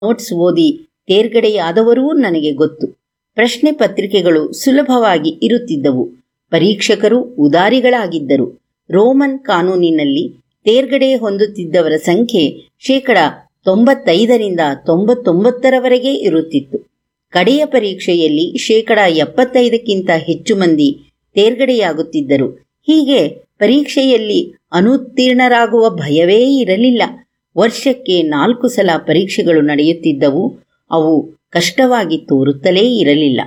notes ಓದಿ ತೇರ್ಗಡೆಯಾದವರೂ ನನಗೆ ಗೊತ್ತು ಪ್ರಶ್ನೆ ಪತ್ರಿಕೆಗಳು ಸುಲಭವಾಗಿ ಇರುತ್ತಿದ್ದವು ಪರೀಕ್ಷಕರು ಉದಾರಿಗಳಾಗಿದ್ದರು ರೋಮನ್ ಕಾನೂನಿನಲ್ಲಿ ತೇರ್ಗಡೆ ಹೊಂದುತ್ತಿದ್ದವರ ಸಂಖ್ಯೆ ಶೇಕಡ ತೊಂಬತ್ತೈದರಿಂದ ತೊಂಬತ್ತೊಂಬತ್ತರವರೆಗೆ ಇರುತ್ತಿತ್ತು ಕಡೆಯ ಪರೀಕ್ಷೆಯಲ್ಲಿ ಶೇಕಡ ಎಪ್ಪತ್ತೈದಕ್ಕಿಂತ ಹೆಚ್ಚು ಮಂದಿ ತೇರ್ಗಡೆಯಾಗುತ್ತಿದ್ದರು ಹೀಗೆ ಪರೀಕ್ಷೆಯಲ್ಲಿ ಅನುತ್ತೀರ್ಣರಾಗುವ ಭಯವೇ ಇರಲಿಲ್ಲ ವರ್ಷಕ್ಕೆ ನಾಲ್ಕು ಸಲ ಪರೀಕ್ಷೆಗಳು ನಡೆಯುತ್ತಿದ್ದವು ಅವು ಕಷ್ಟವಾಗಿ ತೋರುತ್ತಲೇ ಇರಲಿಲ್ಲ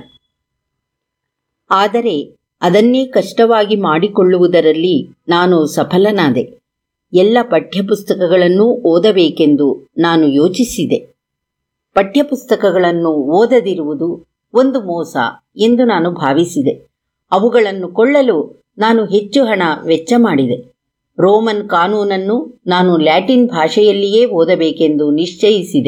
ಆದರೆ ಅದನ್ನೇ ಕಷ್ಟವಾಗಿ ಮಾಡಿಕೊಳ್ಳುವುದರಲ್ಲಿ ನಾನು ಸಫಲನಾದೆ ಎಲ್ಲ ಪಠ್ಯಪುಸ್ತಕಗಳನ್ನೂ ಓದಬೇಕೆಂದು ನಾನು ಯೋಚಿಸಿದೆ ಪಠ್ಯಪುಸ್ತಕಗಳನ್ನು ಓದದಿರುವುದು ಒಂದು ಮೋಸ ಎಂದು ನಾನು ಭಾವಿಸಿದೆ ಅವುಗಳನ್ನು ಕೊಳ್ಳಲು ನಾನು ಹೆಚ್ಚು ಹಣ ವೆಚ್ಚ ಮಾಡಿದೆ ರೋಮನ್ ಕಾನೂನನ್ನು ನಾನು ಲ್ಯಾಟಿನ್ ಭಾಷೆಯಲ್ಲಿಯೇ ಓದಬೇಕೆಂದು ನಿಶ್ಚಯಿಸಿದೆ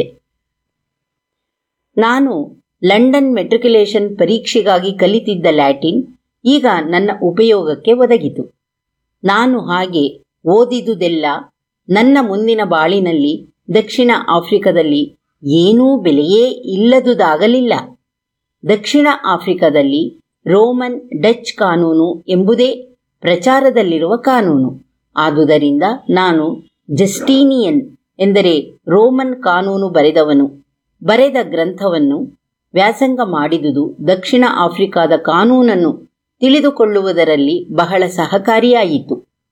ನಾನು ಲಂಡನ್ ಮೆಟ್ರಿಕ್ಯುಲೇಷನ್ ಪರೀಕ್ಷೆಗಾಗಿ ಕಲಿತಿದ್ದ ಲ್ಯಾಟಿನ್ ಈಗ ನನ್ನ ಉಪಯೋಗಕ್ಕೆ ಒದಗಿತು ನಾನು ಹಾಗೆ ಓದಿದುದೆಲ್ಲ ನನ್ನ ಮುಂದಿನ ಬಾಳಿನಲ್ಲಿ ದಕ್ಷಿಣ ಆಫ್ರಿಕಾದಲ್ಲಿ ಏನೂ ಬೆಲೆಯೇ ಇಲ್ಲದುದಾಗಲಿಲ್ಲ ದಕ್ಷಿಣ ಆಫ್ರಿಕಾದಲ್ಲಿ ರೋಮನ್ ಡಚ್ ಕಾನೂನು ಎಂಬುದೇ ಪ್ರಚಾರದಲ್ಲಿರುವ ಕಾನೂನು ಆದುದರಿಂದ ನಾನು ಜಸ್ಟೀನಿಯನ್ ಎಂದರೆ ರೋಮನ್ ಕಾನೂನು ಬರೆದವನು ಬರೆದ ಗ್ರಂಥವನ್ನು ವ್ಯಾಸಂಗ ಮಾಡಿದುದು ದಕ್ಷಿಣ ಆಫ್ರಿಕಾದ ಕಾನೂನನ್ನು ತಿಳಿದುಕೊಳ್ಳುವುದರಲ್ಲಿ ಬಹಳ ಸಹಕಾರಿಯಾಯಿತು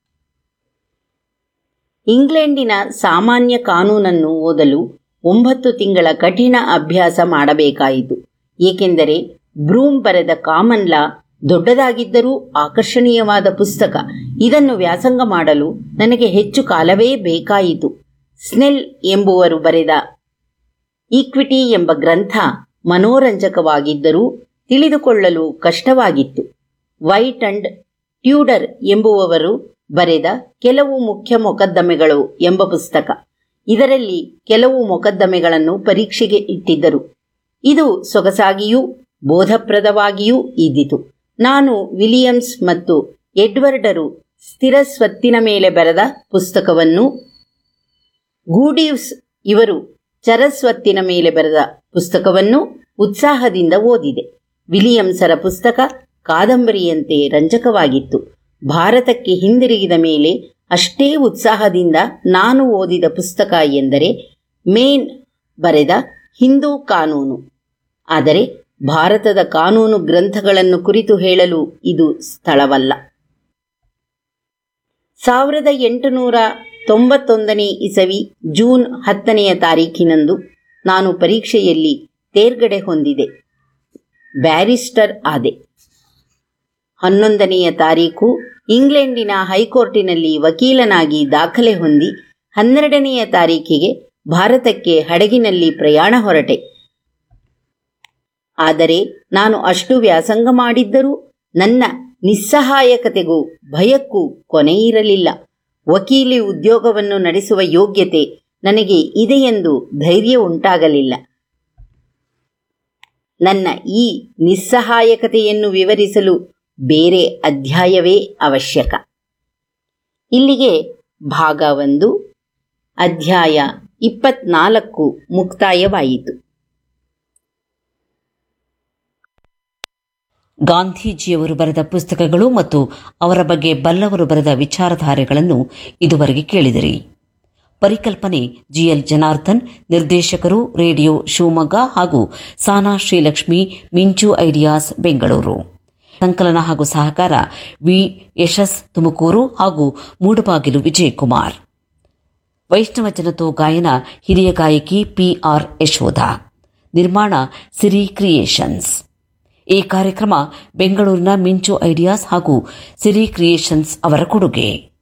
ಇಂಗ್ಲೆಂಡಿನ ಸಾಮಾನ್ಯ ಕಾನೂನನ್ನು ಓದಲು ಒಂಬತ್ತು ತಿಂಗಳ ಕಠಿಣ ಅಭ್ಯಾಸ ಮಾಡಬೇಕಾಯಿತು ಏಕೆಂದರೆ ಬ್ರೂಮ್ ಬರೆದ ಕಾಮನ್ ಲಾ ದೊಡ್ಡದಾಗಿದ್ದರೂ ಆಕರ್ಷಣೀಯವಾದ ಪುಸ್ತಕ ಇದನ್ನು ವ್ಯಾಸಂಗ ಮಾಡಲು ನನಗೆ ಹೆಚ್ಚು ಕಾಲವೇ ಬೇಕಾಯಿತು ಸ್ನೆಲ್ ಎಂಬುವರು ಬರೆದ ಈಕ್ವಿಟಿ ಎಂಬ ಗ್ರಂಥ ಮನೋರಂಜಕವಾಗಿದ್ದರೂ ತಿಳಿದುಕೊಳ್ಳಲು ಕಷ್ಟವಾಗಿತ್ತು ವೈಟ್ ಅಂಡ್ ಟ್ಯೂಡರ್ ಎಂಬುವವರು ಬರೆದ ಕೆಲವು ಮುಖ್ಯ ಮೊಕದ್ದಮೆಗಳು ಎಂಬ ಪುಸ್ತಕ ಇದರಲ್ಲಿ ಕೆಲವು ಮೊಕದ್ದಮೆಗಳನ್ನು ಪರೀಕ್ಷೆಗೆ ಇಟ್ಟಿದ್ದರು ಇದು ಸೊಗಸಾಗಿಯೂ ಬೋಧಪ್ರದವಾಗಿಯೂ ಇದ್ದಿತು ನಾನು ವಿಲಿಯಮ್ಸ್ ಮತ್ತು ಎಡ್ವರ್ಡರು ಸ್ಥಿರ ಸ್ವತ್ತಿನ ಮೇಲೆ ಬರೆದ ಪುಸ್ತಕವನ್ನು ಗೂಡೀವ್ಸ್ ಇವರು ಚರಸ್ವತ್ತಿನ ಮೇಲೆ ಬರೆದ ಪುಸ್ತಕವನ್ನು ಉತ್ಸಾಹದಿಂದ ಓದಿದೆ ವಿಲಿಯಮ್ಸರ ಪುಸ್ತಕ ಕಾದಂಬರಿಯಂತೆ ರಂಜಕವಾಗಿತ್ತು ಭಾರತಕ್ಕೆ ಹಿಂದಿರುಗಿದ ಮೇಲೆ ಅಷ್ಟೇ ಉತ್ಸಾಹದಿಂದ ನಾನು ಓದಿದ ಪುಸ್ತಕ ಎಂದರೆ ಮೇನ್ ಬರೆದ ಹಿಂದೂ ಕಾನೂನು ಆದರೆ ಭಾರತದ ಕಾನೂನು ಗ್ರಂಥಗಳನ್ನು ಕುರಿತು ಹೇಳಲು ಇದು ಸ್ಥಳವಲ್ಲ ಸಾವಿರದ ಎಂಟುನೂರ ತೊಂಬತ್ತೊಂದನೇ ಇಸವಿ ಜೂನ್ ಹತ್ತನೆಯ ತಾರೀಖಿನಂದು ನಾನು ಪರೀಕ್ಷೆಯಲ್ಲಿ ತೇರ್ಗಡೆ ಹೊಂದಿದೆ ಬ್ಯಾರಿಸ್ಟರ್ ಆದೆ ಹನ್ನೊಂದನೆಯ ತಾರೀಕು ಇಂಗ್ಲೆಂಡಿನ ಹೈಕೋರ್ಟಿನಲ್ಲಿ ವಕೀಲನಾಗಿ ದಾಖಲೆ ಹೊಂದಿ ಹನ್ನೆರಡನೆಯ ತಾರೀಕಿಗೆ ಭಾರತಕ್ಕೆ ಹಡಗಿನಲ್ಲಿ ಪ್ರಯಾಣ ಹೊರಟೆ ಆದರೆ ನಾನು ಅಷ್ಟು ವ್ಯಾಸಂಗ ಮಾಡಿದ್ದರೂ ನನ್ನ ನಿಸ್ಸಹಾಯಕತೆಗೂ ಭಯಕ್ಕೂ ಕೊನೆಯಿರಲಿಲ್ಲ ವಕೀಲಿ ಉದ್ಯೋಗವನ್ನು ನಡೆಸುವ ಯೋಗ್ಯತೆ ನನಗೆ ಇದೆಯೆಂದು ಧೈರ್ಯ ಉಂಟಾಗಲಿಲ್ಲ ನನ್ನ ಈ ನಿಸ್ಸಹಾಯಕತೆಯನ್ನು ವಿವರಿಸಲು ಬೇರೆ ಅಧ್ಯಾಯವೇ ಅವಶ್ಯಕ ಇಲ್ಲಿಗೆ ಭಾಗ ಒಂದು ಅಧ್ಯಾಯ ಇಪ್ಪತ್ನಾಲ್ಕು ಮುಕ್ತಾಯವಾಯಿತು ಗಾಂಧೀಜಿಯವರು ಬರೆದ ಪುಸ್ತಕಗಳು ಮತ್ತು ಅವರ ಬಗ್ಗೆ ಬಲ್ಲವರು ಬರೆದ ವಿಚಾರಧಾರೆಗಳನ್ನು ಇದುವರೆಗೆ ಕೇಳಿದಿರಿ ಪರಿಕಲ್ಪನೆ ಜಿಎಲ್ ಜನಾರ್ದನ್ ನಿರ್ದೇಶಕರು ರೇಡಿಯೋ ಶಿವಮೊಗ್ಗ ಹಾಗೂ ಸಾನಾ ಶ್ರೀಲಕ್ಷ್ಮಿ ಮಿಂಚು ಐಡಿಯಾಸ್ ಬೆಂಗಳೂರು ಸಂಕಲನ ಹಾಗೂ ಸಹಕಾರ ವಿ ಯಶಸ್ ತುಮಕೂರು ಹಾಗೂ ಮೂಡಬಾಗಿಲು ವಿಜಯಕುಮಾರ್ ವೈಷ್ಣವ ಜನತೋ ಗಾಯನ ಹಿರಿಯ ಗಾಯಕಿ ಪಿಆರ್ ಯಶೋಧ ನಿರ್ಮಾಣ ಸಿರಿ ಕ್ರಿಯೇಷನ್ಸ್ ಈ ಕಾರ್ಯಕ್ರಮ ಬೆಂಗಳೂರಿನ ಮಿಂಚು ಐಡಿಯಾಸ್ ಹಾಗೂ ಸಿರಿ ಕ್ರಿಯೇಷನ್ಸ್ ಅವರ ಕೊಡುಗೆ